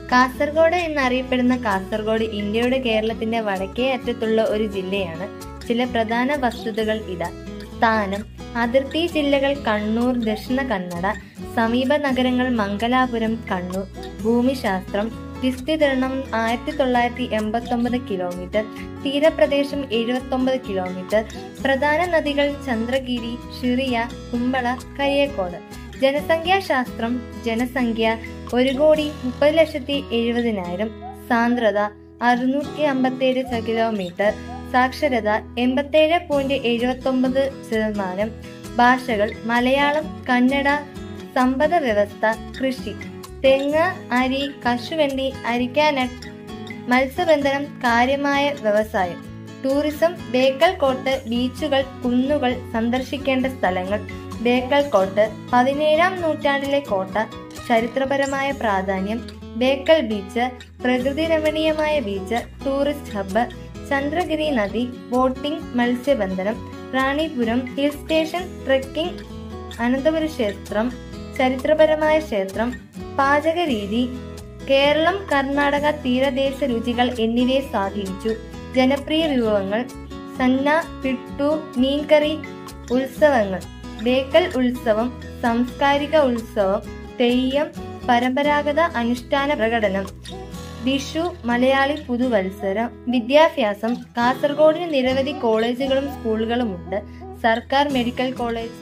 കാസർഗോഡ് എന്നറിയപ്പെടുന്ന കാസർഗോഡ് ഇന്ത്യയുടെ കേരളത്തിന്റെ വടക്കേ അറ്റത്തുള്ള ഒരു ജില്ലയാണ് ചില പ്രധാന വസ്തുതകൾ ഇതാ സ്ഥാനം അതിർത്തി ജില്ലകൾ കണ്ണൂർ ദക്ഷിണ കന്നഡ സമീപ നഗരങ്ങൾ മംഗലാപുരം കണ്ണൂർ ഭൂമിശാസ്ത്രം വിസ്തീർണം ആയിരത്തി തൊള്ളായിരത്തി എൺപത്തി ഒമ്പത് കിലോമീറ്റർ തീരപ്രദേശം എഴുപത്തി ഒമ്പത് കിലോമീറ്റർ പ്രധാന നദികൾ ചന്ദ്രഗിരി ഷിറിയ കുമ്പള കരിയക്കോട് ജനസംഖ്യാശാസ്ത്രം ജനസംഖ്യ ഒരു കോടി മുപ്പത് ലക്ഷത്തി എഴുപതിനായിരം സാന്ദ്രത അറുന്നൂറ്റി അമ്പത്തേഴ് കിലോമീറ്റർ സാക്ഷരത എൺപത്തേഴ് പോയിന്റ് എഴുപത്തി ഒമ്പത് ശതമാനം ഭാഷകൾ മലയാളം കന്നഡ സമ്പദ വ്യവസ്ഥ കൃഷി തെങ്ങ് അരി കശുവണ്ടി അരിക്കാനട്ട് മത്സ്യബന്ധനം കാര്യമായ വ്യവസായം ടൂറിസം ബേക്കൽ കോട്ട് ബീച്ചുകൾ കുന്നുകൾ സന്ദർശിക്കേണ്ട സ്ഥലങ്ങൾ ബേക്കൽ കോട്ട് പതിനേഴാം നൂറ്റാണ്ടിലെ കോട്ട ചരിത്രപരമായ പ്രാധാന്യം ബേക്കൽ ബീച്ച് പ്രകൃതി രമണീയമായ ബീച്ച് ടൂറിസ്റ്റ് ഹബ്ബ് ചന്ദ്രഗിരി നദി ബോട്ടിംഗ് മത്സ്യബന്ധനം Ranipuram hill station trekking Ananthapura ക്ഷേത്രം ചരിത്രപരമായ ക്ഷേത്രം പാചകരീതി കേരളം കർണാടക തീരദേശ രുചികൾ എന്നിവയെ സ്വാധീനിച്ചു ജനപ്രിയ വിഭവങ്ങൾ സന്ന പിട്ടു മീൻകറി ഉത്സവങ്ങൾ ബേക്കൽ ഉത്സവം സാംസ്കാരിക ഉത്സവം തെയ്യം പരമ്പരാഗത അനുഷ്ഠാന പ്രകടനം വിഷു മലയാളി പുതുവത്സരം വിദ്യാഭ്യാസം കാസർഗോഡിന് നിരവധി കോളേജുകളും സ്കൂളുകളുമുണ്ട് സർക്കാർ മെഡിക്കൽ കോളേജ്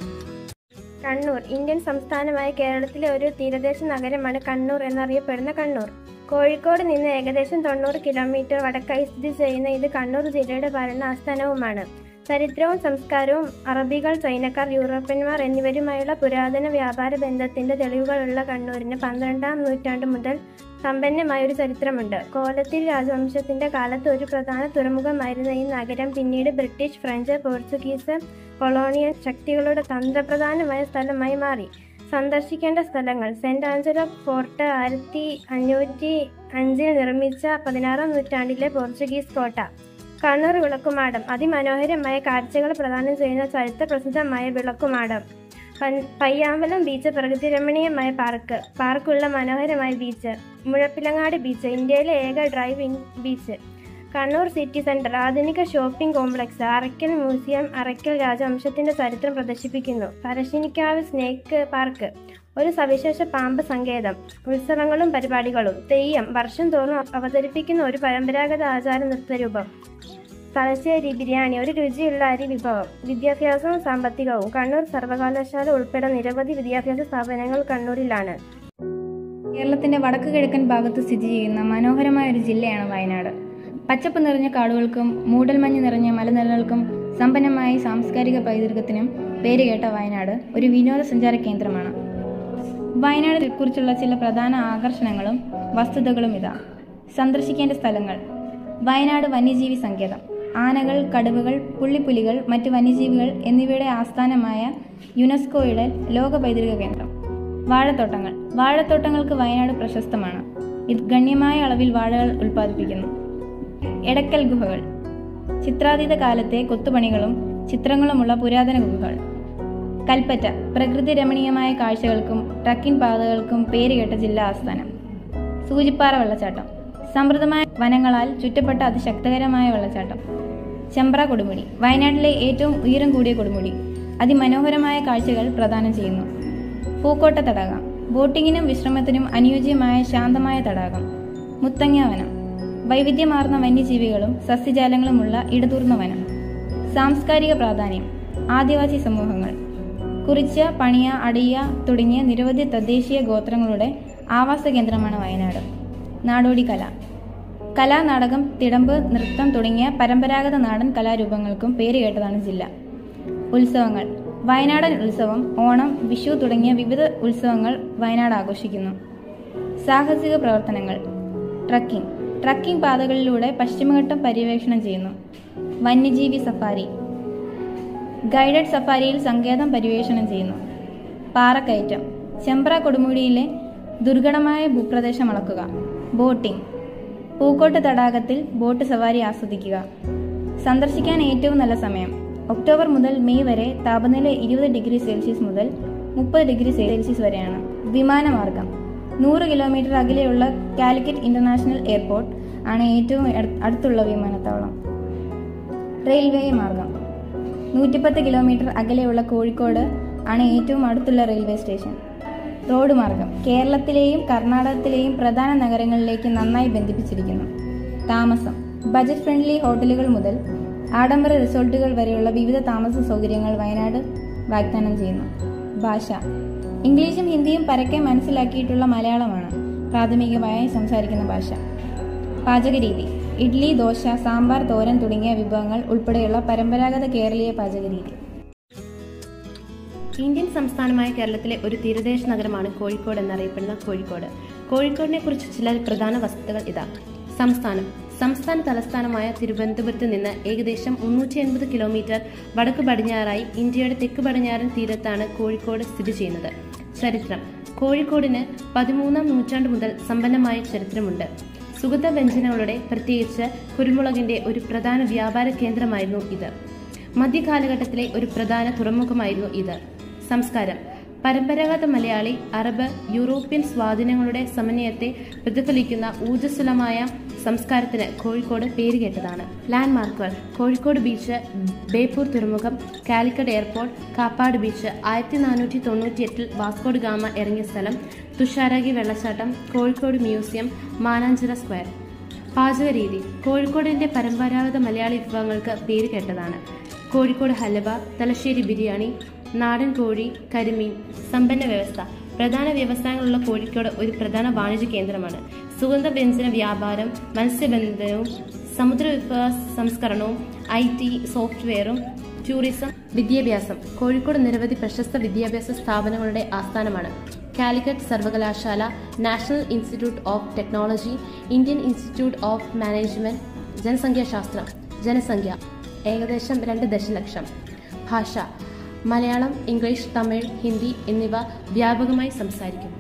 കണ്ണൂർ ഇന്ത്യൻ സംസ്ഥാനമായ കേരളത്തിലെ ഒരു തീരദേശ നഗരമാണ് കണ്ണൂർ എന്നറിയപ്പെടുന്ന കണ്ണൂർ കോഴിക്കോട് നിന്ന് ഏകദേശം തൊണ്ണൂറ് കിലോമീറ്റർ വടക്കായി സ്ഥിതി ചെയ്യുന്ന ഇത് കണ്ണൂർ ജില്ലയുടെ ഭരണ ആസ്ഥാനവുമാണ് ചരിത്രവും സംസ്കാരവും അറബികൾ ചൈനക്കാർ യൂറോപ്യന്മാർ എന്നിവരുമായുള്ള പുരാതന വ്യാപാര ബന്ധത്തിന്റെ തെളിവുകളുള്ള കണ്ണൂരിന് പന്ത്രണ്ടാം നൂറ്റാണ്ട് മുതൽ സമ്പന്നമായ ഒരു ചരിത്രമുണ്ട് കോലത്തിൽ രാജവംശത്തിന്റെ കാലത്ത് ഒരു പ്രധാന തുറമുഖമായിരുന്ന ഈ നഗരം പിന്നീട് ബ്രിട്ടീഷ് ഫ്രഞ്ച് പോർച്ചുഗീസ് കൊളോണിയൽ ശക്തികളുടെ തന്ത്രപ്രധാനമായ സ്ഥലമായി മാറി സന്ദർശിക്കേണ്ട സ്ഥലങ്ങൾ സെന്റ് ആഞ്ചലോ ഫോർട്ട് ആയിരത്തി അഞ്ഞൂറ്റി അഞ്ചിൽ നിർമ്മിച്ച പതിനാറാം നൂറ്റാണ്ടിലെ പോർച്ചുഗീസ് കോട്ട കണ്ണൂർ വിളക്കുമാടം അതിമനോഹരമായ കാഴ്ചകൾ പ്രദാനം ചെയ്യുന്ന ചരിത്ര പ്രസിദ്ധമായ വിളക്കുമാടം പൻ- പയ്യാമ്പലം ബീച്ച് പ്രകൃതി രമണീയമായ പാർക്ക് പാർക്കുള്ള മനോഹരമായ ബീച്ച് മുഴപ്പിലങ്ങാട് ബീച്ച് ഇന്ത്യയിലെ ഏക drive in beach Kannur city centre ആധുനിക shopping complex Arakkal museum Arakkal രാജവംശത്തിന്റെ ചരിത്രം പ്രദർശിപ്പിക്കുന്നു പറശ്ശിനിക്കാവ് സ്നേക്ക് പാർക്ക് ഒരു സവിശേഷ പാമ്പ് സങ്കേതം ഉത്സവങ്ങളും പരിപാടികളും തെയ്യം വർഷം തോറും അവതരിപ്പിക്കുന്ന ഒരു പരമ്പരാഗത ആചാര നൃത്തരൂപം തലശ്ശേരി ബിരിയാണി ഒരു രുചിയുള്ള അരി വിഭവം വിദ്യാഭ്യാസവും സാമ്പത്തികവും കണ്ണൂർ സർവകലാശാല ഉൾപ്പെടെ നിരവധി വിദ്യാഭ്യാസ സ്ഥാപനങ്ങൾ കണ്ണൂരിലാണ് കേരളത്തിന്റെ വടക്ക് കിഴക്കൻ ഭാഗത്ത് സ്ഥിതി ചെയ്യുന്ന മനോഹരമായ ഒരു ജില്ലയാണ് വയനാട് പച്ചപ്പ് നിറഞ്ഞ കാടുകൾക്കും മൂടൽമഞ്ഞ് നിറഞ്ഞ മലനിരകൾക്കും സമ്പന്നമായ സാംസ്കാരിക പൈതൃകത്തിനും പേരുകേട്ട വയനാട് ഒരു വിനോദസഞ്ചാര കേന്ദ്രമാണ് വയനാടിനെ കുറിച്ചുള്ള ചില പ്രധാന ആകർഷണങ്ങളും വസ്തുതകളും ഇതാ സന്ദർശിക്കേണ്ട സ്ഥലങ്ങൾ വയനാട് വന്യജീവി സങ്കേതം ആനകൾ കടുവകൾ പുള്ളിപ്പുലികൾ മറ്റ് വന്യജീവികൾ എന്നിവയുടെ ആസ്ഥാനമായ യുനെസ്കോയുടെ ലോക പൈതൃക കേന്ദ്രം വാഴത്തോട്ടങ്ങൾ വാഴത്തോട്ടങ്ങൾക്ക് വയനാട് പ്രശസ്തമാണ് ഇത് ഗണ്യമായ അളവിൽ വാഴകൾ ഉൽപ്പാദിപ്പിക്കുന്നു എടക്കൽ ഗുഹകൾ ചിത്രാതീത കാലത്തെ കൊത്തുപണികളും ചിത്രങ്ങളുമുള്ള പുരാതന ഗുഹകൾ കൽപ്പറ്റ പ്രകൃതി രമണീയമായ കാഴ്ചകൾക്കും ട്രക്കിംഗ് പാതകൾക്കും പേരുകേട്ട ജില്ലാ ആസ്ഥാനം സൂചിപ്പാറ വെള്ളച്ചാട്ടം സമൃദ്ധമായ വനങ്ങളാൽ ചുറ്റപ്പെട്ട അതിശക്തകരമായ വെള്ളച്ചാട്ടം ചെമ്പ്ര കൊടുമുടി വയനാട്ടിലെ ഏറ്റവും ഉയരം കൂടിയ കൊടുമുടി അതിമനോഹരമായ കാഴ്ചകൾ പ്രദാനം ചെയ്യുന്നു പൂക്കോട്ട തടാകം ബോട്ടിങ്ങിനും വിശ്രമത്തിനും അനുയോജ്യമായ ശാന്തമായ തടാകം മുത്തങ്ങ വനം വൈവിധ്യമാർന്ന വന്യജീവികളും സസ്യജാലങ്ങളുമുള്ള ഇടതൂർന്ന വനം സാംസ്കാരിക പ്രാധാന്യം ആദിവാസി സമൂഹങ്ങൾ കുറിച്ച പണിയ അടിയ തുടങ്ങിയ നിരവധി തദ്ദേശീയ ഗോത്രങ്ങളുടെ ആവാസ കേന്ദ്രമാണ് വയനാട് നാടോടി കല കല നാടകം തിടമ്പ് നൃത്തം തുടങ്ങിയ പരമ്പരാഗത നാടൻ കലാരൂപങ്ങൾക്കും പേരുകേട്ടതാണ് ജില്ല ഉത്സവങ്ങൾ വയനാടൻ ഉത്സവം ഓണം വിഷു തുടങ്ങിയ വിവിധ ഉത്സവങ്ങൾ വയനാട് ആഘോഷിക്കുന്നു സാഹസിക പ്രവർത്തനങ്ങൾ ട്രക്കിംഗ് ട്രക്കിംഗ് പാതകളിലൂടെ പശ്ചിമഘട്ടം പര്യവേക്ഷണം ചെയ്യുന്നു വന്യജീവി സഫാരി ഗൈഡഡ് സഫാരിയിൽ സങ്കേതം പര്യവേഷണം ചെയ്യുന്നു പാറക്കയറ്റം ചെമ്പ്ര കൊടുമുടിയിലെ ദുർഘടമായ ഭൂപ്രദേശം അളക്കുക ബോട്ടിംഗ് പൂക്കോട്ട് തടാകത്തിൽ ബോട്ട് സവാരി ആസ്വദിക്കുക സന്ദർശിക്കാൻ ഏറ്റവും നല്ല സമയം ഒക്ടോബർ മുതൽ മെയ് വരെ താപനില ഇരുപത് ഡിഗ്രി സെൽഷ്യസ് മുതൽ മുപ്പത് ഡിഗ്രി സെൽഷ്യസ് വരെയാണ് വിമാനമാർഗം നൂറ് കിലോമീറ്റർ അകലെയുള്ള കാലിക്കറ്റ് ഇന്റർനാഷണൽ എയർപോർട്ട് ആണ് ഏറ്റവും അടു- അടുത്തുള്ള വിമാനത്താവളം റെയിൽവേ മാർഗം നൂറ്റിപ്പത്ത് കിലോമീറ്റർ അകലെയുള്ള കോഴിക്കോട് ആണ് ഏറ്റവും അടുത്തുള്ള റെയിൽവേ സ്റ്റേഷൻ റോഡ് മാർഗം കേരളത്തിലെയും കർണാടകത്തിലെയും പ്രധാന നഗരങ്ങളിലേക്ക് നന്നായി ബന്ധിപ്പിച്ചിരിക്കുന്നു താമസം ബജറ്റ് ഫ്രണ്ട്ലി ഹോട്ടലുകൾ മുതൽ ആഡംബര റിസോർട്ടുകൾ വരെയുള്ള വിവിധ താമസ സൗകര്യങ്ങൾ വയനാട് വാഗ്ദാനം ചെയ്യുന്നു ഭാഷ ഇംഗ്ലീഷും ഹിന്ദിയും പരക്കെ മനസ്സിലാക്കിയിട്ടുള്ള മലയാളമാണ് പ്രാഥമികമായി സംസാരിക്കുന്ന ഭാഷ പാചകരീതി ഇഡ്ലി ദോശ സാമ്പാർ തോരൻ തുടങ്ങിയ വിഭവങ്ങൾ ഉൾപ്പെടെയുള്ള പരമ്പരാഗത കേരളീയ പാചകരീതി ഇന്ത്യൻ സംസ്ഥാനമായ കേരളത്തിലെ ഒരു തീരദേശ നഗരമാണ് കോഴിക്കോട് എന്നറിയപ്പെടുന്ന കോഴിക്കോട് കോഴിക്കോടിനെ കുറിച്ച് ചില പ്രധാന വസ്തുതകൾ ഇതാ സംസ്ഥാനം സംസ്ഥാന തലസ്ഥാനമായ തിരുവനന്തപുരത്ത് നിന്ന് ഏകദേശം മുന്നൂറ്റി എൺപത് കിലോമീറ്റർ വടക്ക് പടിഞ്ഞാറായി ഇന്ത്യയുടെ തെക്ക് പടിഞ്ഞാറൻ തീരത്താണ് കോഴിക്കോട് സ്ഥിതി ചെയ്യുന്നത് ചരിത്രം കോഴിക്കോടിന് പതിമൂന്നാം നൂറ്റാണ്ട് മുതൽ സമ്പന്നമായ ചരിത്രമുണ്ട് സുഗന്ധ വ്യഞ്ജനങ്ങളുടെ പ്രത്യേകിച്ച് കുരുമുളകിന്റെ ഒരു പ്രധാന വ്യാപാര കേന്ദ്രമായിരുന്നു ഇത് മധ്യകാലഘട്ടത്തിലെ ഒരു പ്രധാന തുറമുഖമായിരുന്നു ഇത് സംസ്കാരം പരമ്പരാഗത മലയാളി അറബ് യൂറോപ്യൻ സ്വാധീനങ്ങളുടെ സമന്വയത്തെ പ്രതിഫലിക്കുന്ന ഊർജ്ജസ്വലമായ സംസ്കാരത്തിന് കോഴിക്കോട് പേരുകേട്ടതാണ് ലാൻഡ്മാർക്കുകൾ കോഴിക്കോട് ബീച്ച് ബേപ്പൂർ തുറമുഖം കാലിക്കറ്റ് എയർപോർട്ട് കാപ്പാട് ബീച്ച് ആയിരത്തി നാനൂറ്റി തൊണ്ണൂറ്റി എട്ടിൽ വാസ്കോഡ് ഗാമ ഇറങ്ങിയ സ്ഥലം തുഷാരഗി വെള്ളച്ചാട്ടം കോഴിക്കോട് മ്യൂസിയം മാനാഞ്ചിറ സ്ക്വയർ പാചകരീതി കോഴിക്കോടിന്റെ പരമ്പരാഗത മലയാളി വിഭവങ്ങൾക്ക് പേര് കേട്ടതാണ് കോഴിക്കോട് ഹലുവ തലശ്ശേരി ബിരിയാണി നാടൻ കോഴി കരിമീൻ സമ്പന്ന വ്യവസ്ഥ പ്രധാന വ്യവസായങ്ങളുള്ള കോഴിക്കോട് ഒരു പ്രധാന വാണിജ്യ കേന്ദ്രമാണ് സുഗന്ധ വ്യഞ്ജന വ്യാപാരം മത്സ്യബന്ധനവും സമുദ്ര വിഭവ സംസ്കരണവും ഐ ടി സോഫ്റ്റ്വെയറും ടൂറിസം വിദ്യാഭ്യാസം കോഴിക്കോട് നിരവധി പ്രശസ്ത വിദ്യാഭ്യാസ സ്ഥാപനങ്ങളുടെ ആസ്ഥാനമാണ് കാലിക്കറ്റ് സർവകലാശാല national institute of technology Indian institute of management ജനസംഖ്യാശാസ്ത്രം ജനസംഖ്യ ഏകദേശം രണ്ട് ദശലക്ഷം ഭാഷ മലയാളം ഇംഗ്ലീഷ് തമിഴ് ഹിന്ദി എന്നിവ വ്യാപകമായി സംസാരിക്കുന്നു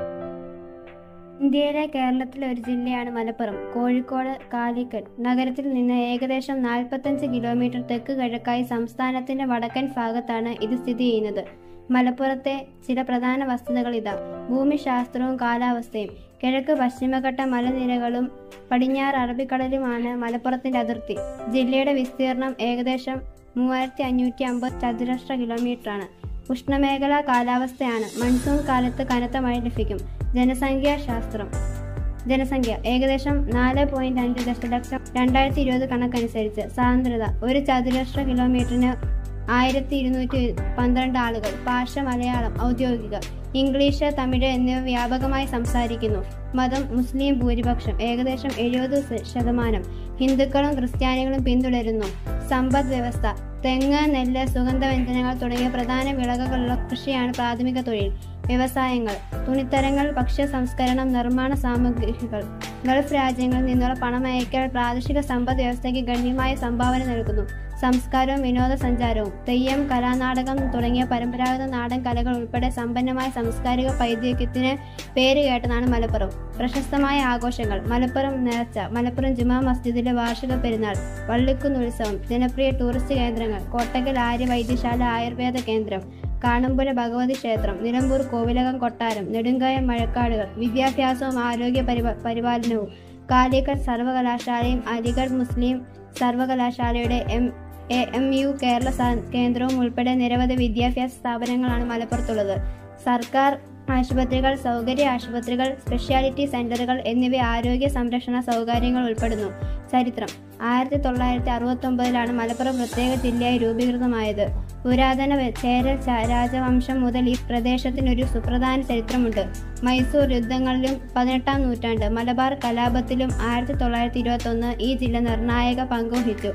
ഇന്ത്യയിലെ കേരളത്തിലെ ഒരു ജില്ലയാണ് മലപ്പുറം കോഴിക്കോട് കാലിക്കറ്റ് നഗരത്തിൽ നിന്ന് ഏകദേശം നാൽപ്പത്തഞ്ച് കിലോമീറ്റർ തെക്ക് കിഴക്കായി സംസ്ഥാനത്തിന്റെ വടക്കൻ ഭാഗത്താണ് ഇത് സ്ഥിതി ചെയ്യുന്നത് മലപ്പുറത്തെ ചില പ്രധാന വസ്തുതകൾ ഇതാ ഭൂമിശാസ്ത്രവും കാലാവസ്ഥയും കിഴക്ക് പശ്ചിമഘട്ട മലനിരകളും പടിഞ്ഞാറ് അറബിക്കടലുമാണ് മലപ്പുറത്തിന്റെ അതിർത്തി ജില്ലയുടെ വിസ്തീർണം ഏകദേശം മൂവായിരത്തി അഞ്ഞൂറ്റി അമ്പത് ചതുരശ്ര കിലോമീറ്ററാണ് ഉഷ്ണമേഖലാ കാലാവസ്ഥയാണ് മൺസൂൺ കാലത്ത് കനത്ത മഴ ലഭിക്കും ജനസംഖ്യാ ശാസ്ത്രം ജനസംഖ്യ ഏകദേശം നാല് പോയിന്റ് അഞ്ച് ദശലക്ഷം രണ്ടായിരത്തി ഇരുപത് കണക്കനുസരിച്ച് സാന്ദ്രത ഒരു ചതുരശ്ര കിലോമീറ്ററിന് ആയിരത്തി ഇരുന്നൂറ്റി പന്ത്രണ്ട് ആളുകൾ ഭാഷ മലയാളം ഔദ്യോഗിക ഇംഗ്ലീഷ് തമിഴ് എന്നിവ വ്യാപകമായി സംസാരിക്കുന്നു മതം മുസ്ലിം ഭൂരിപക്ഷം ഏകദേശം എഴുപത് ശതമാനം ഹിന്ദുക്കളും ക്രിസ്ത്യാനികളും പിന്തുടരുന്നു സമ്പദ് വ്യവസ്ഥ തെങ്ങ് നെല്ല് സുഗന്ധവ്യഞ്ജനങ്ങൾ തുടങ്ങിയ പ്രധാന വിളകളുള്ള കൃഷിയാണ് പ്രാഥമിക തൊഴിൽ വ്യവസായങ്ങൾ തുണിത്തരങ്ങൾ ഭക്ഷ്യ സംസ്കരണം നിർമ്മാണ സാമഗ്രികൾ ഗൾഫ് രാജ്യങ്ങളിൽ നിന്നുള്ള പണമയക്കൽ പ്രാദേശിക സമ്പദ് വ്യവസ്ഥയ്ക്ക് ഗണ്യമായ സംഭാവന നൽകുന്നു സംസ്കാരവും വിനോദസഞ്ചാരവും തെയ്യം കലാനാടകം തുടങ്ങിയ പരമ്പരാഗത നാടൻ കലകൾ ഉൾപ്പെടെ സമ്പന്നമായ സാംസ്കാരിക പൈതൃകത്തിന് പേര് കേട്ടതാണ് മലപ്പുറം പ്രശസ്തമായ ആഘോഷങ്ങൾ മലപ്പുറം നേർച്ച മലപ്പുറം ജുമാ മസ്ജിദിലെ വാർഷിക പെരുന്നാൾ വള്ളിക്കുന്ന് ഉത്സവം ജനപ്രിയ ടൂറിസ്റ്റ് കേന്ദ്രങ്ങൾ കോട്ടക്കൽ ആര്യ വൈദ്യശാല ആയുർവേദ കേന്ദ്രം കാണമ്പുര ഭഗവതി ക്ഷേത്രം നിലമ്പൂർ കോവിലകം കൊട്ടാരം നെടുങ്കായം മഴക്കാടുകൾ വിദ്യാഭ്യാസവും ആരോഗ്യ പരിപാ പരിപാലനവും കാലിക്കറ്റ് സർവകലാശാലയും അലിഗഡ് മുസ്ലിം സർവകലാശാലയുടെ M A M U Kerala സ- കേന്ദ്രവും ഉൾപ്പെടെ നിരവധി വിദ്യാഭ്യാസ സ്ഥാപനങ്ങളാണ് മലപ്പുറത്തുള്ളത് സർക്കാർ ആശുപത്രികൾ സൗകര്യ ആശുപത്രികൾ സ്പെഷ്യാലിറ്റി സെന്ററുകൾ എന്നിവ ആരോഗ്യ സംരക്ഷണ സൗകര്യങ്ങൾ ഉൾപ്പെടുന്നു ചരിത്രം ആയിരത്തി തൊള്ളായിരത്തി അറുപത്തി ഒമ്പതിലാണ് മലപ്പുറം പ്രത്യേക ജില്ലയായി രൂപീകൃതമായത് പുരാതന വെ- ചേര ച- രാജവംശം മുതൽ ഈ പ്രദേശത്തിനൊരു സുപ്രധാന ചരിത്രമുണ്ട് മൈസൂർ യുദ്ധങ്ങളിലും പതിനെട്ടാം നൂറ്റാണ്ട് മലബാർ കലാപത്തിലും ആയിരത്തി തൊള്ളായിരത്തി ഇരുപത്തി ഒന്ന് ഈ ജില്ല നിർണായക പങ്കുവഹിച്ചു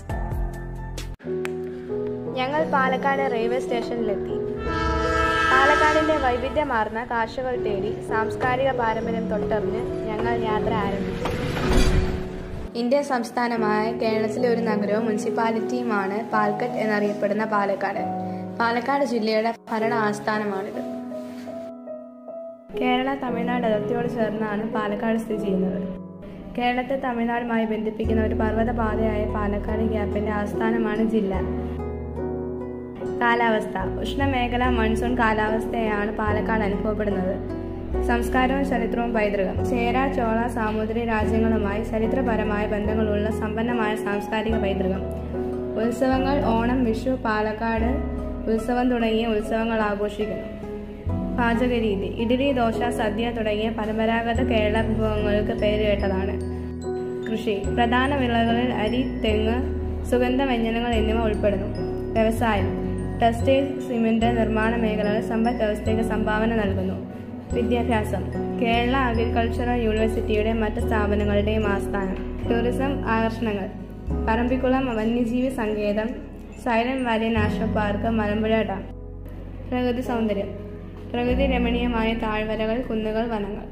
ഞങ്ങൾ പാലക്കാട് റെയിൽവേ സ്റ്റേഷനിലെത്തി പാലക്കാടിന്റെ വൈവിധ്യമാർന്ന കാഴ്ചകൾ തേടി സാംസ്കാരിക പാരമ്പര്യം തൊട്ടറിഞ്ഞ് ഞങ്ങൾ യാത്ര ആരംഭിച്ചു ഇന്ത്യൻ സംസ്ഥാനമായ കേരളത്തിലെ ഒരു നഗരവും മുനിസിപ്പാലിറ്റിയുമാണ് പാൽക്കറ്റ് എന്നറിയപ്പെടുന്ന പാലക്കാട് പാലക്കാട് ജില്ലയുടെ ഭരണ ആസ്ഥാനമാണിത് കേരള തമിഴ്നാട് അതിർത്തിയോട് ചേർന്നാണ് പാലക്കാട് സ്ഥിതി ചെയ്യുന്നത് കേരളത്തെ തമിഴ്നാടുമായി ബന്ധിപ്പിക്കുന്ന ഒരു പർവ്വത പാതയായ പാലക്കാട് ഗ്യാപ്പിന്റെ ആസ്ഥാനമാണ് ജില്ല കാലാവസ്ഥ ഉഷ്ണമേഖല മൺസൂൺ കാലാവസ്ഥയാണ് പാലക്കാട് അനുഭവപ്പെടുന്നത് സംസ്കാരവും ചരിത്രവും പൈതൃകം ചേര ചോള സാമുദ്രി രാജ്യങ്ങളുമായി ചരിത്രപരമായ ബന്ധങ്ങളുള്ള സമ്പന്നമായ സാംസ്കാരിക പൈതൃകം ഉത്സവങ്ങൾ ഓണം വിഷു പാലക്കാട് ഉത്സവം തുടങ്ങിയ ഉത്സവങ്ങൾ ആഘോഷിക്കുന്നു പാചകരീതി ഇഡ്ഡലി ദോശ സദ്യ തുടങ്ങിയ പരമ്പരാഗത കേരള വിഭവങ്ങൾക്ക് പേരുകേട്ടതാണ് കൃഷി പ്രധാന വിളകളിൽ അരി തെങ്ങ് സുഗന്ധവ്യഞ്ജനങ്ങൾ എന്നിവ ഉൾപ്പെടുന്നു വ്യവസായം ടെക്സ്റ്റൈൽ സിമന്റ് നിർമ്മാണ മേഖലകൾ സമ്പദ് വ്യവസ്ഥയ്ക്ക് സംഭാവന നൽകുന്നു വിദ്യാഭ്യാസം കേരള അഗ്രികൾച്ചറൽ യൂണിവേഴ്സിറ്റിയുടെ മറ്റ് സ്ഥാപനങ്ങളുടെയും ആസ്ഥാനം ടൂറിസം ആകർഷണങ്ങൾ പറമ്പിക്കുളം വന്യജീവി സങ്കേതം silent valley national park Malampuzha dam പ്രകൃതി സൗന്ദര്യം പ്രകൃതി രമണീയമായ താഴ്വരകൾ കുന്നുകൾ വനങ്ങൾ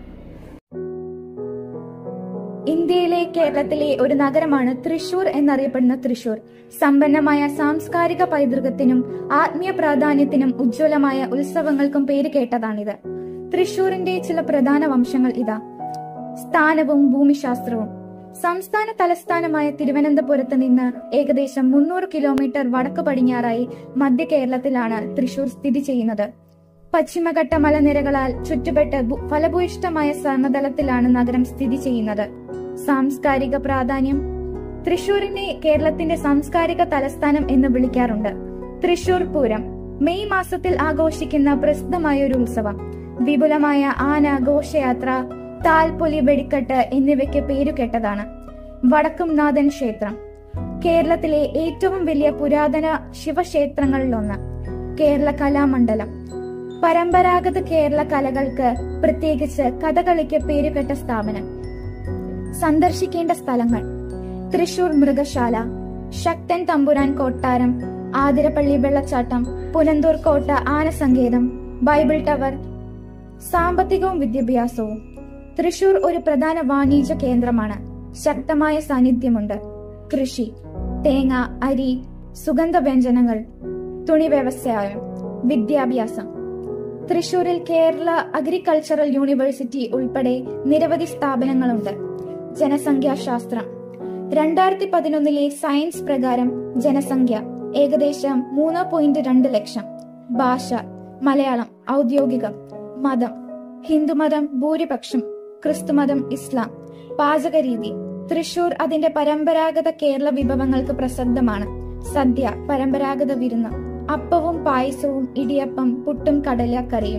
ഇന്ത്യയിലെ കേരളത്തിലെ ഒരു നഗരമാണ് തൃശൂർ എന്നറിയപ്പെടുന്ന തൃശൂർ സമ്പന്നമായ സാംസ്കാരിക പൈതൃകത്തിനും ആത്മീയ പ്രാധാന്യത്തിനും ഉജ്ജ്വലമായ ഉത്സവങ്ങൾക്കും പേര് കേട്ടതാണിത് തൃശൂരിന്റെ ചില പ്രധാന വംശങ്ങൾ ഇതാ സ്ഥാനവും ഭൂമിശാസ്ത്രവും സംസ്ഥാന തലസ്ഥാനമായ തിരുവനന്തപുരത്ത് നിന്ന് ഏകദേശം മുന്നൂറ് കിലോമീറ്റർ വടക്ക് പടിഞ്ഞാറായി മധ്യ കേരളത്തിലാണ് തൃശൂർ സ്ഥിതി ചെയ്യുന്നത് പശ്ചിമഘട്ട മലനിരകളാൽ ചുറ്റുപെട്ട് ഭൂ- ഫലഭൂയിഷ്ഠമായ സമതലത്തിലാണ് നഗരം സ്ഥിതി ചെയ്യുന്നത് സാംസ്കാരിക പ്രാധാന്യം തൃശൂരിനെ കേരളത്തിന്റെ സാംസ്കാരിക തലസ്ഥാനം എന്ന് വിളിക്കാറുണ്ട് തൃശൂർ പൂരം മെയ് മാസത്തിൽ ആഘോഷിക്കുന്ന പ്രസിദ്ധമായ ഒരു ഉത്സവം വിപുലമായ ആന ഘോഷയാത്ര താൽപ്പൊലി വെടിക്കെട്ട് എന്നിവയ്ക്ക് പേരുകെട്ടതാണ് വടക്കുംനാഥൻ ക്ഷേത്രം കേരളത്തിലെ ഏറ്റവും വലിയ പുരാതന ശിവക്ഷേത്രങ്ങളിലൊന്ന് കേരള കലാമണ്ഡലം പരമ്പരാഗത കേരള കലകൾക്ക് പ്രത്യേകിച്ച് കഥകളിക്ക് പേരുകെട്ട സ്ഥാപനം സന്ദർശിക്കേണ്ട സ്ഥലങ്ങൾ തൃശൂർ മൃഗശാല ശക്തൻ തമ്പുരാൻ കൊട്ടാരം ആതിരപ്പള്ളി വെള്ളച്ചാട്ടം പുനന്തൂർ കോട്ട ആനസങ്കേതം ബൈബിൾ ടവർ സാമ്പത്തികവും വിദ്യാഭ്യാസവും തൃശൂർ ഒരു പ്രധാന വാണിജ്യ കേന്ദ്രമാണ് ശക്തമായ സാന്നിധ്യമുണ്ട് കൃഷി തേങ്ങ അരി സുഗന്ധവ്യഞ്ജനങ്ങൾ തുണി വ്യവസായം വിദ്യാഭ്യാസം തൃശൂരിൽ കേരള അഗ്രികൾച്ചറൽ യൂണിവേഴ്സിറ്റി ഉൾപ്പെടെ നിരവധി സ്ഥാപനങ്ങളുണ്ട് ജനസംഖ്യാശാസ്ത്രം രണ്ടായിരത്തി പതിനൊന്നിലെ സയൻസ് പ്രകാരം ജനസംഖ്യ ഏകദേശം മൂന്ന് പോയിന്റ് രണ്ട് ലക്ഷം ഭാഷ മലയാളം ഔദ്യോഗികം മതം ഹിന്ദുമതം ഭൂരിപക്ഷം ക്രിസ്തുമതം ഇസ്ലാം പാചകരീതി തൃശൂർ അതിന്റെ പരമ്പരാഗത കേരള വിഭവങ്ങൾക്ക് പ്രസിദ്ധമാണ് സദ്യ പരമ്പരാഗത വിരുന്ന് അപ്പവും പായസവും ഇടിയപ്പം പുട്ടും കടലക്കറിയും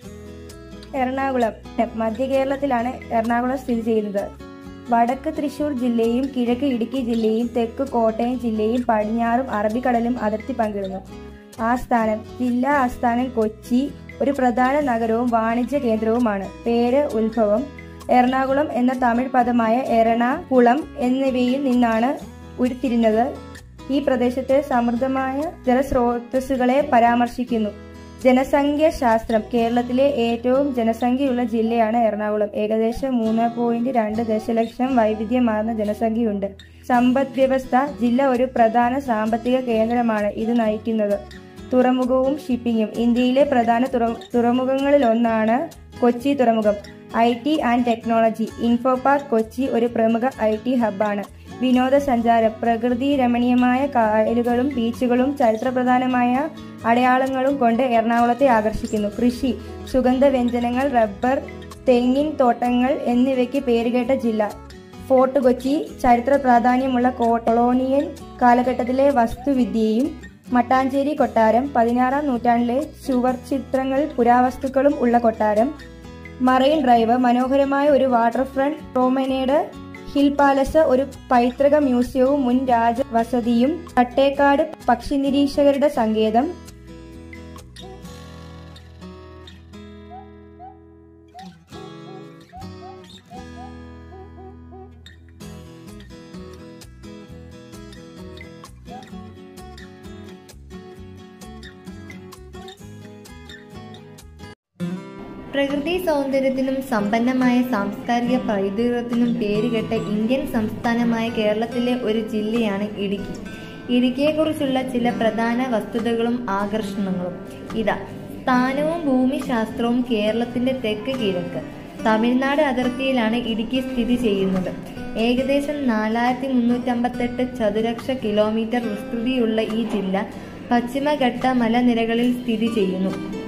എറണാകുളം മധ്യ കേരളത്തിലാണ് എറണാകുളം സ്ഥിതി ചെയ്യുന്നത് വടക്ക് തൃശൂർ ജില്ലയും കിഴക്ക് ഇടുക്കി ജില്ലയും തെക്ക് കോട്ടയം ജില്ലയും പടിഞ്ഞാറും അറബിക്കടലും അതിർത്തി പങ്കിടുന്നു ആസ്ഥാനം ജില്ലാ ആസ്ഥാനം കൊച്ചി ഒരു പ്രധാന നഗരവും വാണിജ്യ കേന്ദ്രവുമാണ് പേര് ഉത്ഭവം എറണാകുളം എന്ന തമിഴ് പദമായ എറണാകുളം എന്നിവയിൽ നിന്നാണ് ഉരുത്തിരിഞ്ഞത് ഈ പ്രദേശത്തെ സമൃദ്ധമായ ജലസ്രോതസ്സുകളെ പരാമർശിക്കുന്നു ജനസംഖ്യ ശാസ്ത്രം കേരളത്തിലെ ഏറ്റവും ജനസംഖ്യയുള്ള ജില്ലയാണ് എറണാകുളം ഏകദേശം മൂന്ന് പോയിന്റ് രണ്ട് ദശലക്ഷം വൈവിധ്യമാർന്ന ജനസംഖ്യയുണ്ട് സമ്പദ് വ്യവസ്ഥ ജില്ല ഒരു പ്രധാന സാമ്പത്തിക കേന്ദ്രമാണ് ഇത് നയിക്കുന്നത് തുറമുഖവും ഷിപ്പിങ്ങും ഇന്ത്യയിലെ പ്രധാന തുറ തുറമുഖങ്ങളിലൊന്നാണ് കൊച്ചി തുറമുഖം I T and technology info park Kochi ഒരു പ്രമുഖ ഐ ടി ഹബ്ബാണ് വിനോദസഞ്ചാരം പ്രകൃതി രമണീയമായ കായലുകളും ബീച്ചുകളും ചരിത്രപ്രധാനമായ അടയാളങ്ങളും കൊണ്ട് എറണാകുളത്തെ ആകർഷിക്കുന്നു കൃഷി സുഗന്ധവ്യഞ്ജനങ്ങൾ റബ്ബർ തെങ്ങിൻ തോട്ടങ്ങൾ എന്നിവയ്ക്ക് പേരുകേട്ട ജില്ല ഫോർട്ട് കൊച്ചി ചരിത്ര പ്രാധാന്യമുള്ള കൊളോണിയൻ കാലഘട്ടത്തിലെ വസ്തുവിദ്യയും മട്ടാഞ്ചേരി കൊട്ടാരം പതിനാറാം നൂറ്റാണ്ടിലെ ചുവർ ചിത്രങ്ങൾ പുരാവസ്തുക്കളും ഉള്ള കൊട്ടാരം മറൈൻ ഡ്രൈവ് മനോഹരമായ ഒരു waterfront promenade hill palace ഒരു പൈതൃക മ്യൂസിയവും മുൻ രാജവസതിയും തട്ടേക്കാട് പക്ഷി നിരീക്ഷകരുടെ സങ്കേതം പ്രകൃതി സൗന്ദര്യത്തിനും സമ്പന്നമായ സാംസ്കാരിക പൈതൃകത്തിനും പേരുകെട്ട ഇന്ത്യൻ സംസ്ഥാനമായ കേരളത്തിലെ ഒരു ജില്ലയാണ് ഇടുക്കി ഇടുക്കിയെക്കുറിച്ചുള്ള ചില പ്രധാന വസ്തുതകളും ആകർഷണങ്ങളും ഇതാ സ്ഥാനവും ഭൂമിശാസ്ത്രവും കേരളത്തിന്റെ തെക്ക് കിഴക്ക് തമിഴ്നാട് അതിർത്തിയിലാണ് ഇടുക്കി സ്ഥിതി ചെയ്യുന്നത് ഏകദേശം നാലായിരത്തി മുന്നൂറ്റമ്പത്തെട്ട് ചതുരക്ഷ കിലോമീറ്റർ വിസ്തൃതിയുള്ള ഈ ജില്ല പശ്ചിമഘട്ട മലനിരകളിൽ സ്ഥിതി ചെയ്യുന്നു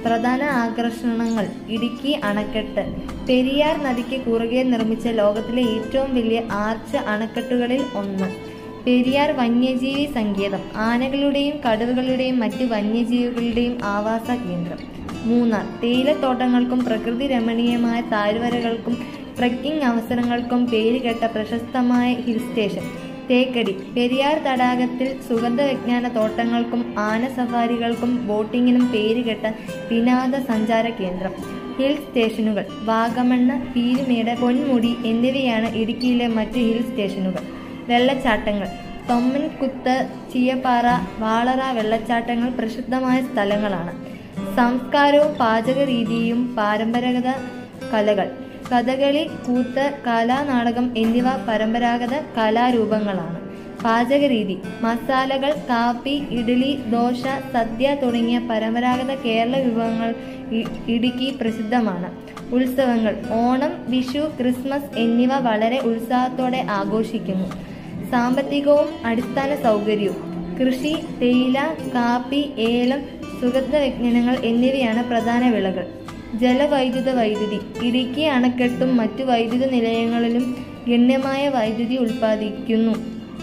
പ്രധാന ആകർഷണങ്ങൾ ഇടുക്കി അണക്കെട്ട് പെരിയാർ നദിക്ക് കുറുകെ നിർമ്മിച്ച ലോകത്തിലെ ഏറ്റവും വലിയ ആർച്ച് അണക്കെട്ടുകളിൽ ഒന്ന് പെരിയാർ വന്യജീവി സങ്കേതം ആനകളുടെയും കടുവകളുടെയും മറ്റ് വന്യജീവികളുടെയും ആവാസ കേന്ദ്രം മൂന്നാർ തേയിലത്തോട്ടങ്ങൾക്കും പ്രകൃതി രമണീയമായ താഴ്വരകൾക്കും ട്രക്കിംഗ് അവസരങ്ങൾക്കും പേരുകേട്ട പ്രശസ്തമായ ഹിൽ സ്റ്റേഷൻ തേക്കടി പെരിയാർ തടാകത്തിൽ സുഗന്ധവിജ്ഞാന തോട്ടങ്ങൾക്കും ആന സഫാരികൾക്കും ബോട്ടിങ്ങിനും പേരുകെട്ട വിനോദസഞ്ചാര കേന്ദ്രം ഹിൽ സ്റ്റേഷനുകൾ വാഗമണ്ണ് പീരുമേട് പൊന്മുടി എന്നിവയാണ് ഇടുക്കിയിലെ മറ്റ് ഹിൽ സ്റ്റേഷനുകൾ വെള്ളച്ചാട്ടങ്ങൾ തൊമ്മൻകുത്ത് ചീയപ്പാറ വാളറ വെള്ളച്ചാട്ടങ്ങൾ പ്രസിദ്ധമായ സ്ഥലങ്ങളാണ് സംസ്കാരവും പാചക രീതിയും പാരമ്പരാഗത കലകൾ കഥകളി കൂത്ത് കലാനാടകം എന്നിവ പരമ്പരാഗത കലാരൂപങ്ങളാണ് പാചകരീതി മസാലകൾ കാപ്പി ഇഡ്ഡലി ദോശ സദ്യ തുടങ്ങിയ പരമ്പരാഗത കേരള വിഭവങ്ങൾ ഇ- ഇടുക്കി പ്രസിദ്ധമാണ് ഉത്സവങ്ങൾ ഓണം വിഷു ക്രിസ്മസ് എന്നിവ വളരെ ഉത്സാഹത്തോടെ ആഘോഷിക്കുന്നു സാമ്പത്തികവും അടിസ്ഥാന സൗകര്യവും കൃഷി തേയില കാപ്പി ഏലം സുഗന്ധവ്യഞ്ജനങ്ങൾ എന്നിവയാണ് പ്രധാന വിളകൾ ജലവൈദ്യുത വൈദ്യുതി ഇടുക്കി അണക്കെട്ടും മറ്റു വൈദ്യുത നിലയങ്ങളിലും ഗണ്യമായ വൈദ്യുതി ഉൽപ്പാദിക്കുന്നു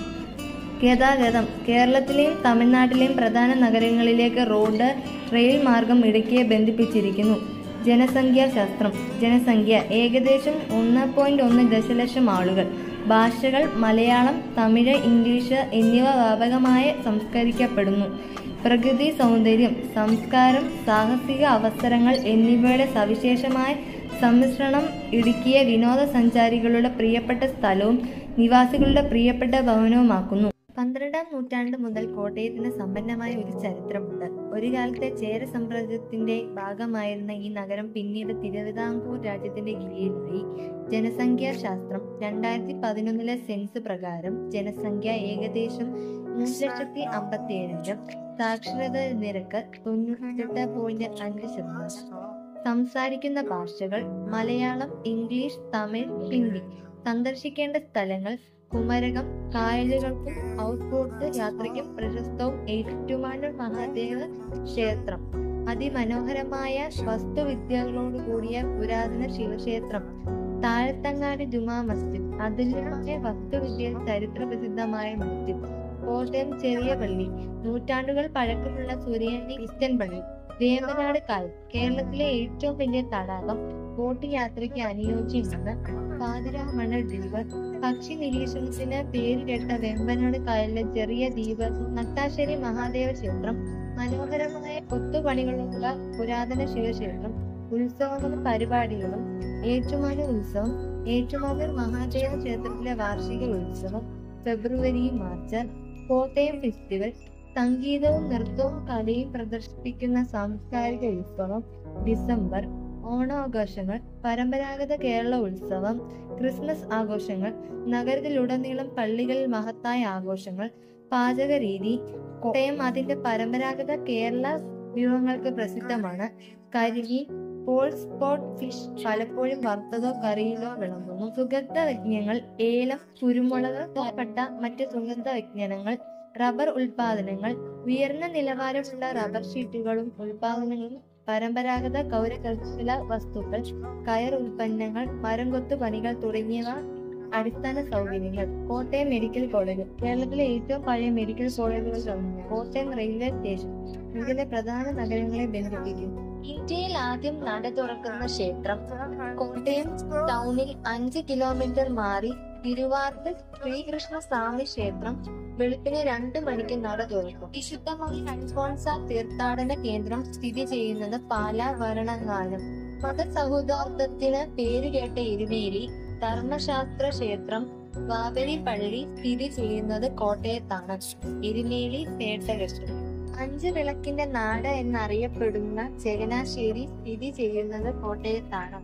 ഗതാഗതം കേരളത്തിലെയും തമിഴ്നാട്ടിലെയും പ്രധാന നഗരങ്ങളിലേക്ക് റോഡ് റെയിൽ മാർഗം ഇടുക്കിയെ ബന്ധിപ്പിച്ചിരിക്കുന്നു ജനസംഖ്യാശാസ്ത്രം ജനസംഖ്യ ഏകദേശം ഒന്ന് പോയിന്റ് ഒന്ന് ദശലക്ഷം ആളുകൾ ഭാഷകൾ മലയാളം തമിഴ് ഇംഗ്ലീഷ് എന്നിവ വ്യാപകമായി സംസ്കരിക്കപ്പെടുന്നു പ്രകൃതി സൗന്ദര്യം സംസ്കാരം സാഹസിക അവസരങ്ങൾ എന്നിവയുടെ സവിശേഷമായ സമ്മിശ്രണം ഇടുക്കിയെ വിനോദസഞ്ചാരികളുടെ പ്രിയപ്പെട്ട സ്ഥലവും നിവാസികളുടെ പ്രിയപ്പെട്ട ഭവനവുമാക്കുന്നു പന്ത്രണ്ടാം നൂറ്റാണ്ട് മുതൽ കോട്ടയത്തിന് സമ്പന്നമായ ഒരു ചരിത്രമുണ്ട് ഒരു കാലത്തെ ചേര സാമ്രാജ്യത്തിന്റെ ഭാഗമായിരുന്ന ഈ നഗരം പിന്നീട് തിരുവിതാംകൂർ രാജ്യത്തിന്റെ കീഴിലായി ജനസംഖ്യാശാസ്ത്രം രണ്ടായിരത്തി പതിനൊന്നിലെ സെൻസ് പ്രകാരം ജനസംഖ്യ ഏകദേശം മൂന്ന് ലക്ഷത്തി അമ്പത്തി ഏഴായിരം സാക്ഷരത നിരക്ക് തൊണ്ണൂറ്റെട്ട് പോയിന്റ് അഞ്ച് ശതമാനം സംസാരിക്കുന്ന ഭാഷകൾ മലയാളം ഇംഗ്ലീഷ് തമിഴ് ഹിന്ദി സന്ദർശിക്കേണ്ട സ്ഥലങ്ങൾ കുമരകം കായലുകൾക്കും ഹൗസ് ബോട്ട് യാത്രയ്ക്കും പ്രശസ്തവും ഏറ്റുമാനൂർ മഹാദേവ ക്ഷേത്രം അതിമനോഹരമായ വസ്തുവിദ്യകളോട് കൂടിയ പുരാതന ശിവക്ഷേത്രം താഴത്തങ്ങാടി ജുമാ മസ്ജിദ് അതുല്യമായ വസ്തുവിദ്യയിൽ ചരിത്ര പ്രസിദ്ധമായ മസ്ജിദ് കോട്ടയം ചെറിയ പള്ളി നൂറ്റാണ്ടുകൾ പഴക്കമുള്ള സൂര്യന്തി ക്രിസ്ത്യൻ പള്ളി വേമ്പനാട് കായൽ കേരളത്തിലെ ഏറ്റവും വലിയ തടാകം ബോട്ട് യാത്രയ്ക്ക് അനുയോജ്യമാണ് പാതിരാമണൽ ദ്വീപ് പക്ഷി നിരീക്ഷണത്തിന് പേരുകെട്ട വെമ്പനാട് കായലിലെ ചെറിയ ദ്വീപ് നട്ടാശ്ശേരി മഹാദേവ ക്ഷേത്രം മനോഹരമായ കൊത്തുപണികളുള്ള പുരാതന ശിവക്ഷേത്രം ഉത്സവങ്ങളും പരിപാടികളും ഏറ്റുമാനൂർ ഉത്സവം ഏറ്റുമാനൂർ മഹാദേവ ക്ഷേത്രത്തിലെ വാർഷിക ഉത്സവം ഫെബ്രുവരി മാർച്ച് കോട്ടയം ഫെസ്റ്റിവൽ സംഗീതവും നൃത്തവും കലയും പ്രദർശിപ്പിക്കുന്ന സാംസ്കാരിക ഉത്സവം ഡിസംബർ ഓണാഘോഷങ്ങൾ പരമ്പരാഗത കേരള ഉത്സവം ക്രിസ്മസ് ആഘോഷങ്ങൾ നഗരത്തിലുടനീളം പള്ളികളിൽ മഹത്തായ ആഘോഷങ്ങൾ പാചകരീതി കോട്ടയം അതിന്റെ പരമ്പരാഗത കേരള വിഭവങ്ങൾക്ക് പ്രസിദ്ധമാണ് കരിമീൻ പോൾ സ്പോട്ട് ഫിഷ് പലപ്പോഴും വറുത്തതോ കറിയിലോ വിളമ്പുന്നു സുഗന്ധ വ്യജ്ഞങ്ങൾ ഏലം കുരുമുളക് പട്ട മറ്റ് സുഗന്ധ വ്യജ്ഞനങ്ങൾ റബ്ബർ ഉൽപാദനങ്ങൾ ഉയർന്ന നിലവാരമുള്ള റബ്ബർ ഷീറ്റുകളും ഉൽപാദനങ്ങളും പരമ്പരാഗത കൗരകർഷക വസ്തുക്കൾ കയർ ഉൽപ്പന്നങ്ങൾ മരം കൊത്തു പണികൾ തുടങ്ങിയവ അടിസ്ഥാന സൗകര്യങ്ങൾ കോട്ടയം മെഡിക്കൽ കോളേജ് കേരളത്തിലെ ഏറ്റവും പഴയ മെഡിക്കൽ കോളേജുകളിൽ ഒന്ന് കോട്ടയം റെയിൽവേ സ്റ്റേഷൻ ഇതിലെ പ്രധാന നഗരങ്ങളെ ബന്ധിപ്പിക്കുന്നു ഇന്ത്യയിൽ ആദ്യം നട തുറക്കുന്ന ക്ഷേത്രം കോട്ടയം ടൗണിൽ അഞ്ച് കിലോമീറ്റർ മാറി തിരുവാർത്ത് ശ്രീകൃഷ്ണ സ്വാമി ക്ഷേത്രം വെളുപ്പിന് രണ്ട് മണിക്ക് നട തുറക്കും വിശുദ്ധമായ അൽഫോൺസ തീർത്ഥാടന കേന്ദ്രം സ്ഥിതി ചെയ്യുന്നത് പാലാ വരണങ്ങാനം മതസൗഹാർദ്ദത്തിന് പേരുകേട്ട ഇരുവേലി ധർമ്മശാസ്ത്ര ക്ഷേത്രം വാവരി പള്ളി സ്ഥിതി ചെയ്യുന്നത് കോട്ടയത്താണ് എരുമേലി പേട്ടകൃഷ്ണൻ അഞ്ച് വിളക്കിന്റെ നാട് എന്നറിയപ്പെടുന്ന ചങ്ങനാശ്ശേരി സ്ഥിതി ചെയ്യുന്നത് കോട്ടയത്താണ്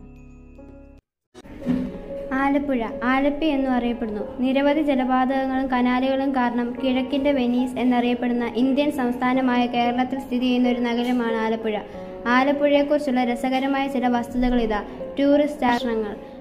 ആലപ്പുഴ ആലപ്പി എന്നും അറിയപ്പെടുന്നു നിരവധി ജലപാതകങ്ങളും കനാലുകളും കാരണം കിഴക്കിന്റെ വെനീസ് എന്നറിയപ്പെടുന്ന ഇന്ത്യൻ സംസ്ഥാനമായ കേരളത്തിൽ സ്ഥിതി ചെയ്യുന്ന ഒരു നഗരമാണ് ആലപ്പുഴ ആലപ്പുഴയെക്കുറിച്ചുള്ള രസകരമായ ചില വസ്തുതകൾ ഇതാ ടൂറിസ്റ്റ് ആകർഷണങ്ങൾ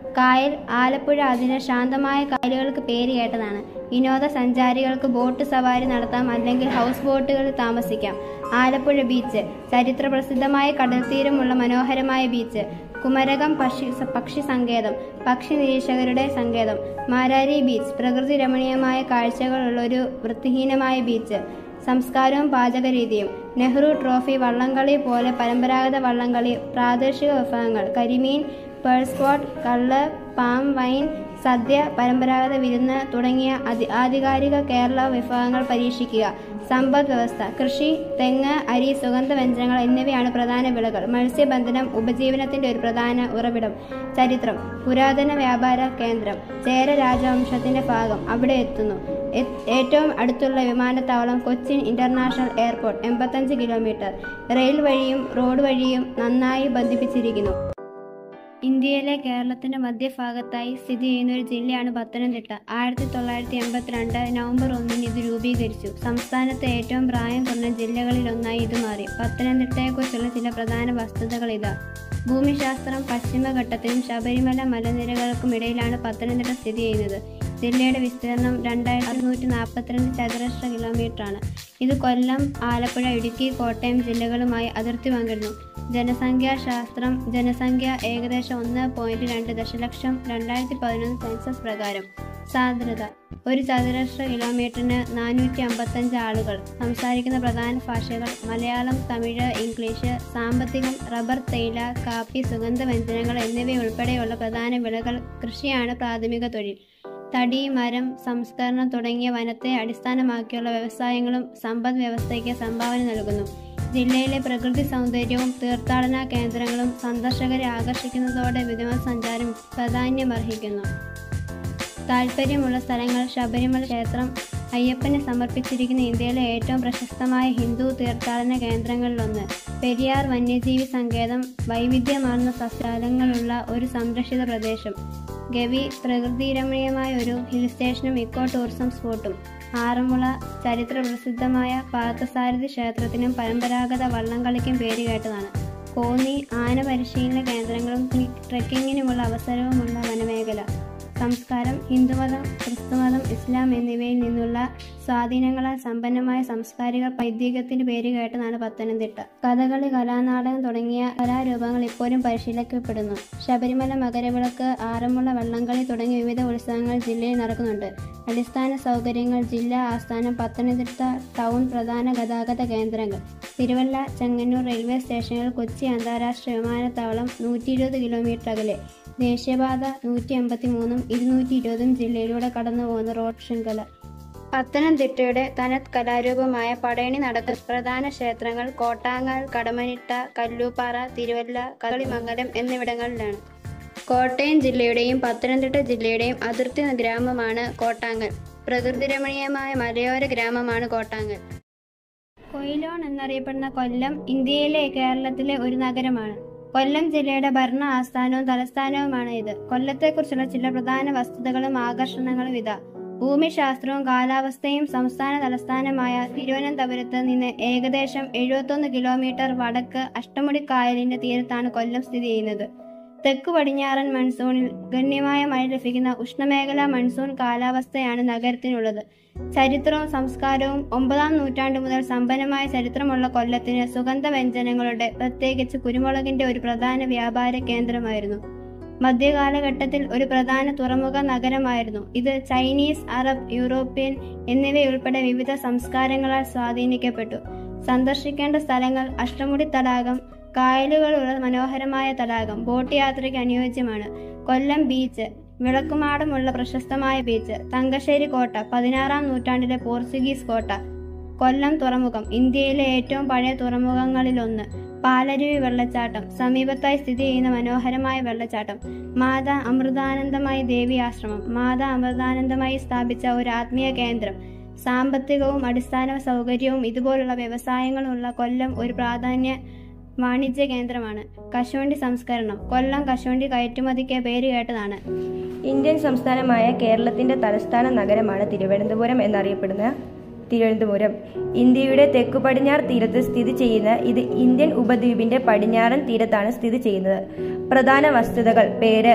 കായൽ ആലപ്പുഴ അതിന് ശാന്തമായ കായലുകൾക്ക് പേര് കേട്ടതാണ് വിനോദസഞ്ചാരികൾക്ക് ബോട്ട് സവാരി നടത്താം അല്ലെങ്കിൽ ഹൗസ് ബോട്ടുകളിൽ താമസിക്കാം ആലപ്പുഴ ബീച്ച് ചരിത്ര പ്രസിദ്ധമായ കടൽത്തീരമുള്ള മനോഹരമായ ബീച്ച് കുമരകം പക്ഷി പക്ഷി സങ്കേതം പക്ഷി നിരീക്ഷകരുടെ സങ്കേതം മാരാരി ബീച്ച് പ്രകൃതി രമണീയമായ കാഴ്ചകളുള്ള ഒരു വൃത്തിഹീനമായ ബീച്ച് സംസ്കാരവും പാചകരീതിയും നെഹ്റു ട്രോഫി വള്ളംകളി പോലെ പരമ്പരാഗത വള്ളംകളി പ്രാദേശിക വിഭവങ്ങൾ കരിമീൻ പേൾ സ്പോട്ട് കള്ള് പാം വൈൻ സദ്യ പരമ്പരാഗത വിരുന്ന് തുടങ്ങിയ അധി ആധികാരിക കേരള വിഭവങ്ങൾ പരീക്ഷിക്കുക സമ്പദ് വ്യവസ്ഥ കൃഷി തെങ്ങ് അരി സുഗന്ധവ്യഞ്ജനങ്ങൾ എന്നിവയാണ് പ്രധാന വിളകൾ മത്സ്യബന്ധനം ഉപജീവനത്തിന്റെ ഒരു പ്രധാന ഉറവിടം ചരിത്രം പുരാതന വ്യാപാര കേന്ദ്രം ചേര രാജവംശത്തിന്റെ ഭാഗം അവിടെ എത്തുന്നു എ- ഏറ്റവും അടുത്തുള്ള വിമാനത്താവളം കൊച്ചിൻ ഇന്റർനാഷണൽ എയർപോർട്ട് എൺപത്തഞ്ച് കിലോമീറ്റർ റെയിൽ വഴിയും റോഡ് വഴിയും നന്നായി ബന്ധിപ്പിച്ചിരിക്കുന്നു ഇന്ത്യയിലെ കേരളത്തിന്റെ മധ്യഭാഗത്തായി സ്ഥിതി ചെയ്യുന്ന ഒരു ജില്ലയാണ് പത്തനംതിട്ട ആയിരത്തി തൊള്ളായിരത്തി എൺപത്തിരണ്ട് നവംബർ ഒന്നിന് ഇത് രൂപീകരിച്ചു സംസ്ഥാനത്തെ ഏറ്റവും പ്രായം കുറഞ്ഞ ജില്ലകളിലൊന്നായി ഇത് മാറി പത്തനംതിട്ടയെക്കുറിച്ചുള്ള ചില പ്രധാന വസ്തുതകൾ ഇതാ ഭൂമിശാസ്ത്രം പശ്ചിമഘട്ടത്തിനും ശബരിമല മലനിരകൾക്കും ഇടയിലാണ് പത്തനംതിട്ട സ്ഥിതി ചെയ്യുന്നത് ജില്ലയുടെ വിസ്തീർണം രണ്ടായിരത്തി അറുന്നൂറ്റി നാൽപ്പത്തിരണ്ട് ചതുരശ്ര കിലോമീറ്ററാണ് ഇത് കൊല്ലം ആലപ്പുഴ ഇടുക്കി കോട്ടയം ജില്ലകളുമായി അതിർത്തി പങ്കിടുന്നു ജനസംഖ്യാശാസ്ത്രം ജനസംഖ്യ ഏകദേശം ഒന്ന് പോയിന്റ് രണ്ട് ദശലക്ഷം രണ്ടായിരത്തി പതിനൊന്ന് സെൻസസ് പ്രകാരം സാന്ദ്രത ഒരു ചതുരശ്ര കിലോമീറ്ററിന് നാനൂറ്റി അമ്പത്തഞ്ച് ആളുകൾ സംസാരിക്കുന്ന പ്രധാന ഭാഷകൾ മലയാളം തമിഴ് ഇംഗ്ലീഷ് സാമ്പത്തികം റബ്ബർ തേയില കാപ്പി സുഗന്ധവ്യഞ്ജനങ്ങൾ എന്നിവയുൾപ്പെടെയുള്ള പ്രധാന വിളകൾ കൃഷിയാണ് പ്രാഥമിക തൊഴിൽ തടി മരം സംസ്കരണം തുടങ്ങിയ വനത്തെ അടിസ്ഥാനമാക്കിയുള്ള വ്യവസായങ്ങളും സമ്പദ് വ്യവസ്ഥയ്ക്ക് സംഭാവന നൽകുന്നു ജില്ലയിലെ പ്രകൃതി സൗന്ദര്യവും തീർത്ഥാടന കേന്ദ്രങ്ങളും സന്ദർശകരെ ആകർഷിക്കുന്നതോടെ വിനോദസഞ്ചാരം പ്രാധാന്യമർഹിക്കുന്നു താല്പര്യമുള്ള സ്ഥലങ്ങൾ ശബരിമല ക്ഷേത്രം അയ്യപ്പന് സമർപ്പിച്ചിരിക്കുന്ന ഇന്ത്യയിലെ ഏറ്റവും പ്രശസ്തമായ ഹിന്ദു തീർത്ഥാടന കേന്ദ്രങ്ങളിലൊന്ന് പെരിയാർ വന്യജീവി സങ്കേതം വൈവിധ്യമാർന്ന സസ്യങ്ങളുള്ള ഒരു സംരക്ഷിത പ്രദേശം ഗവി പ്രകൃതിരമണീയമായ ഒരു ഹിൽ സ്റ്റേഷനും ഇക്കോ ടൂറിസം സ്പോട്ടും ആറന്മുള ചരിത്ര പ്രസിദ്ധമായ പാർത്ഥസാരഥി ക്ഷേത്രത്തിനും പരമ്പരാഗത വള്ളംകളിക്കും പേരുകേട്ടതാണ് കോന്നി ആന പരിശീലന കേന്ദ്രങ്ങളും ട്രെക്കിങ്ങിനുമുള്ള അവസരവുമുള്ള വനമേഖല സംസ്കാരം ഹിന്ദുമതം ക്രിസ്തുമതം ഇസ്ലാം എന്നിവയിൽ നിന്നുള്ള സ്വാധീനങ്ങളാൽ സമ്പന്നമായ സാംസ്കാരിക പൈതൃകത്തിന് പേരുകേട്ടതാണ് പത്തനംതിട്ട കഥകളി കലാനാടകം തുടങ്ങിയ കലാരൂപങ്ങൾ ഇപ്പോഴും പരിശീലിക്കപ്പെടുന്നു ശബരിമല മകരവിളക്ക് ആറന്മുള വള്ളംകളി തുടങ്ങിയ വിവിധ ഉത്സവങ്ങൾ ജില്ലയിൽ നടക്കുന്നുണ്ട് അടിസ്ഥാന സൗകര്യങ്ങൾ ജില്ലാ ആസ്ഥാനം പത്തനംതിട്ട ടൗൺ പ്രധാന ഗതാഗത കേന്ദ്രങ്ങൾ തിരുവല്ല ചെങ്ങന്നൂർ റെയിൽവേ സ്റ്റേഷനുകൾ കൊച്ചി അന്താരാഷ്ട്ര വിമാനത്താവളം നൂറ്റി ഇരുപത് കിലോമീറ്റർ അകലെ ദേശീയപാത നൂറ്റി എൺപത്തി മൂന്നും ഇരുന്നൂറ്റി ഇരുപതും ജില്ലയിലൂടെ കടന്നു പോകുന്ന റോഡ് ശൃംഖല പത്തനംതിട്ടയുടെ തനത് കലാരൂപമായ പടയണി നടക്കുന്ന പ്രധാന ക്ഷേത്രങ്ങൾ കോട്ടാങ്ങൽ കടമനിട്ട കല്ലൂപ്പാറ തിരുവല്ല കളിമംഗലം എന്നിവിടങ്ങളിലാണ് കോട്ടയം ജില്ലയുടെയും പത്തനംതിട്ട ജില്ലയുടെയും അതിർത്തി ഗ്രാമമാണ് കോട്ടാങ്ങൽ പ്രകൃതിരമണീയമായ മലയോര ഗ്രാമമാണ് കോട്ടാങ്ങൽ കൊയിലോൺ എന്നറിയപ്പെടുന്ന കൊല്ലം ഇന്ത്യയിലെ കേരളത്തിലെ ഒരു നഗരമാണ് കൊല്ലം ജില്ലയുടെ ഭരണ ആസ്ഥാനവും തലസ്ഥാനവുമാണ് ഇത് കൊല്ലത്തെക്കുറിച്ചുള്ള ചില പ്രധാന വസ്തുതകളും ആകർഷണങ്ങളും ഇതാ ഭൂമിശാസ്ത്രവും കാലാവസ്ഥയും സംസ്ഥാന തലസ്ഥാനമായ തിരുവനന്തപുരത്ത് നിന്ന് ഏകദേശം എഴുപത്തൊന്ന് കിലോമീറ്റർ വടക്ക് അഷ്ടമുടിക്കായലിന്റെ തീരത്താണ് കൊല്ലം സ്ഥിതി ചെയ്യുന്നത് തെക്ക് പടിഞ്ഞാറൻ മൺസൂണിൽ ഗണ്യമായ മഴ ലഭിക്കുന്ന ഉഷ്ണമേഖലാ മൺസൂൺ കാലാവസ്ഥയാണ് നഗരത്തിനുള്ളത് ചരിത്രവും സംസ്കാരവും ഒമ്പതാം നൂറ്റാണ്ട് മുതൽ സമ്പന്നമായ ചരിത്രമുള്ള കൊല്ലത്തിന് സുഗന്ധവ്യഞ്ജനങ്ങളുടെ പ്രത്യേകിച്ച് കുരുമുളകിന്റെ ഒരു പ്രധാന വ്യാപാര കേന്ദ്രമായിരുന്നു മധ്യകാലഘട്ടത്തിൽ ഒരു പ്രധാന തുറമുഖ നഗരമായിരുന്നു ഇത് ചൈനീസ് അറബ് യൂറോപ്യൻ എന്നിവയുൾപ്പെടെ വിവിധ സംസ്കാരങ്ങളാൽ സ്വാധീനിക്കപ്പെട്ടു സന്ദർശിക്കേണ്ട സ്ഥലങ്ങൾ അഷ്ടമുടി തടാകം കായലുകളുള്ള മനോഹരമായ തടാകം ബോട്ട് യാത്രയ്ക്ക് അനുയോജ്യമാണ് കൊല്ലം ബീച്ച് വിളക്കുമാടമുള്ള പ്രശസ്തമായ ബീച്ച് തങ്കശ്ശേരി കോട്ട പതിനാറാം നൂറ്റാണ്ടിലെ പോർച്ചുഗീസ് കോട്ട കൊല്ലം തുറമുഖം ഇന്ത്യയിലെ ഏറ്റവും പഴയ തുറമുഖങ്ങളിലൊന്ന് പാലരുവി വെള്ളച്ചാട്ടം സമീപത്തായി സ്ഥിതി ചെയ്യുന്ന മനോഹരമായ വെള്ളച്ചാട്ടം മാതാ അമൃതാനന്ദമായി ദേവി ആശ്രമം മാതാ അമൃതാനന്ദമായി സ്ഥാപിച്ച ഒരു ആത്മീയ കേന്ദ്രം സാമ്പത്തികവും അടിസ്ഥാന സൗകര്യവും ഇതുപോലുള്ള വ്യവസായങ്ങളുള്ള കൊല്ലം ഒരു പ്രാധാന്യ വാണിജ്യ കേന്ദ്രമാണ് കശുവണ്ടി സംസ്കരണം കൊല്ലം കശുവണ്ടി കയറ്റുമതിക്ക് പേര് കേട്ടതാണ് ഇന്ത്യൻ സംസ്ഥാനമായ കേരളത്തിന്റെ തലസ്ഥാന നഗരമാണ് തിരുവനന്തപുരം എന്നറിയപ്പെടുന്ന തിരുവനന്തപുരം ഇന്ത്യയുടെ തെക്കു പടിഞ്ഞാറ് തീരത്ത് സ്ഥിതി ചെയ്യുന്ന ഇത് ഇന്ത്യൻ ഉപദ്വീപിന്റെ പടിഞ്ഞാറൻ തീരത്താണ് സ്ഥിതി ചെയ്യുന്നത് പ്രധാന വസ്തുതകൾ പേര്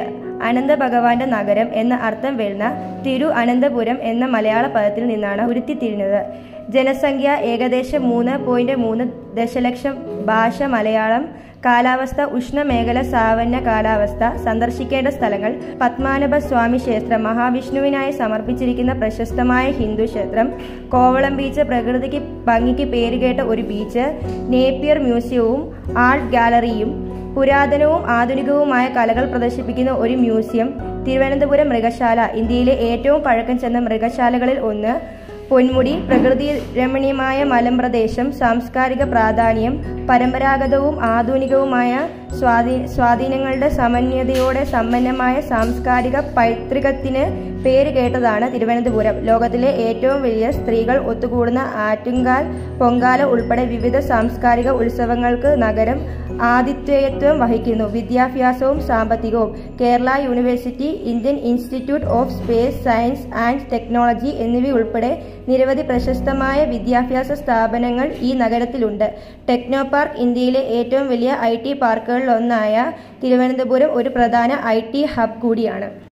അനന്ത ഭഗവാന്റെ നഗരം എന്ന അർത്ഥം വരുന്ന തിരു അനന്തപുരം എന്ന മലയാള പദത്തിൽ നിന്നാണ് ഉരുത്തിരിഞ്ഞത് ജനസംഖ്യ ഏകദേശം മൂന്ന് പോയിന്റ് മൂന്ന് ദശലക്ഷം ഭാഷ മലയാളം കാലാവസ്ഥ ഉഷ്ണമേഖല സാവന്യ കാലാവസ്ഥ സന്ദർശിക്കേണ്ട സ്ഥലങ്ങൾ പത്മാനഭ സ്വാമി ക്ഷേത്രം മഹാവിഷ്ണുവിനായി സമർപ്പിച്ചിരിക്കുന്ന പ്രശസ്തമായ ഹിന്ദു ക്ഷേത്രം കോവളം ബീച്ച് പ്രകൃതിക്ക് ഭംഗിക്ക് പേരുകേട്ട ഒരു ബീച്ച് നേപ്പിയർ മ്യൂസിയവും ആർട്ട് ഗാലറിയും പുരാതനവും ആധുനികവുമായ കലകൾ പ്രദർശിപ്പിക്കുന്ന ഒരു മ്യൂസിയം തിരുവനന്തപുരം മൃഗശാല ഇന്ത്യയിലെ ഏറ്റവും പഴക്കം ചെന്ന മൃഗശാലകളിൽ ഒന്ന് പൊന്മുടി പ്രകൃതി രമണീയമായ മലമ്പ്രദേശം സാംസ്കാരിക പ്രാധാന്യം പരമ്പരാഗതവും ആധുനികവുമായ സ്വാധീ സ്വാധീനങ്ങളുടെ സമന്വയതയോടെ സമ്പന്നമായ സാംസ്കാരിക പൈതൃകത്തിന് പേര് കേട്ടതാണ് തിരുവനന്തപുരം ലോകത്തിലെ ഏറ്റവും വലിയ സ്ത്രീകൾ ഒത്തുകൂടുന്ന ആറ്റുങ്കാൽ പൊങ്കാല ഉൾപ്പെടെ വിവിധ സാംസ്കാരിക ഉത്സവങ്ങൾക്ക് നഗരം ആതിഥേയത്വം വഹിക്കുന്നു വിദ്യാഭ്യാസവും സാമ്പത്തികവും Kerala university Indian institute of space science and technology എന്നിവയുൾപ്പെടെ നിരവധി പ്രശസ്തമായ വിദ്യാഭ്യാസ സ്ഥാപനങ്ങൾ ഈ നഗരത്തിലുണ്ട് ടെക്നോ പാർക്ക് ഇന്ത്യയിലെ ഏറ്റവും വലിയ ഐ ടി പാർക്കുകളിലൊന്നായ തിരുവനന്തപുരം ഒരു പ്രധാന ഐ ടി ഹബ് കൂടിയാണ്